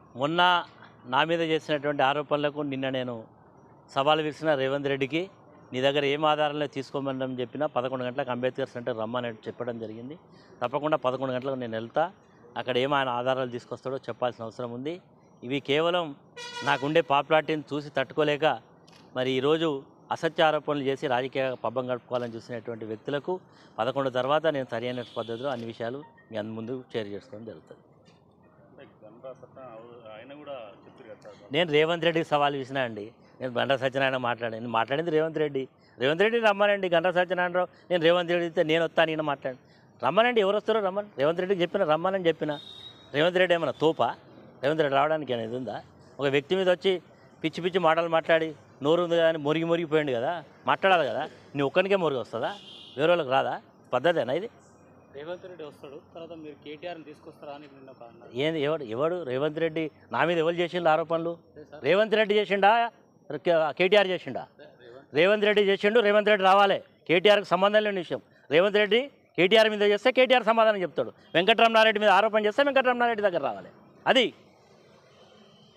మొన్న నా మీద చేసినటువంటి ఆరోపణలకు నిన్న నేను సవాల్ విసిన రేవంత్ రెడ్డికి నీ దగ్గర ఏం ఆధారాలు తీసుకోమని చెప్పినా పదకొండు గంటలకు అంబేద్కర్ సెంటర్ రమ్మని చెప్పడం జరిగింది తప్పకుండా పదకొండు గంటలకు నేను వెళ్తా అక్కడ ఏం ఆయన ఆధారాలు తీసుకొస్తాడో చెప్పాల్సిన అవసరం ఉంది ఇవి కేవలం నాకుండే పాపులారిటీని చూసి తట్టుకోలేక మరి ఈరోజు అసత్య ఆరోపణలు చేసి రాజకీయ పబ్బం గడుపుకోవాలని చూసినటువంటి వ్యక్తులకు పదకొండు తర్వాత నేను సరైన పద్ధతిలో అన్ని విషయాలు మీ అందు ముందు షేర్ చేసుకోవడం జరుగుతుంది ఆయన కూడా చెప్పారు కదా సార్ నేను రేవంత్ రెడ్డికి సవాల్ విసినా అండి నేను బండా సత్యనారాయణ మాట్లాడాను నేను మాట్లాడింది రేవంత్ రెడ్డి రేవంత్ రెడ్డి రమ్మనండి గంటా సత్యనారాయణరావు నేను రేవంత్ రెడ్డి అయితే నేను వస్తాను నేను మాట్లాడు రమ్మనండి ఎవరు వస్తారో రమ్మని రేవంత్ రెడ్డికి చెప్పిన రమ్మనని చెప్పిన రేవంత్ రెడ్డి ఏమైనా తోపా రేవంత్ రెడ్డి రావడానికి అనేది ఉందా ఒక వ్యక్తి మీద వచ్చి పిచ్చి పిచ్చి మాటలు మాట్లాడి నోరు ఉంది కానీ మురిగి మురిగిపోయింది కదా మాట్లాడాలి కదా నీ ఒక్కనికే మురిగి వస్తుందా వేరే వాళ్ళకి రాదా పద్ధతేనా ఇది రేవంత్ రెడ్డి వస్తాడు తర్వాత మీరు కేటీఆర్ని తీసుకొస్తారా అని నిన్న ఒక అన్నారు ఏంది ఎవడు ఎవడు రేవంత్ రెడ్డి నా మీద ఎవరు చేసిండు ఆరోపణలు అదే సార్ రేవంత్ రెడ్డి చేసిండా కే- కేటీఆర్ చేసిండా రేవంత్ రేవంత్ రెడ్డి చేసిండు రేవంత్ రెడ్డి రావాలి కేటీఆర్కి సంబంధం లేని విషయం రేవంత్ రెడ్డి కేటీఆర్ మీద చేస్తే కేటీఆర్ సమాధానం చెప్తాడు వెంకటరమణారెడ్డి మీద ఆరోపణ చేస్తే వెంకటరమణారెడ్డి దగ్గర రావాలి అది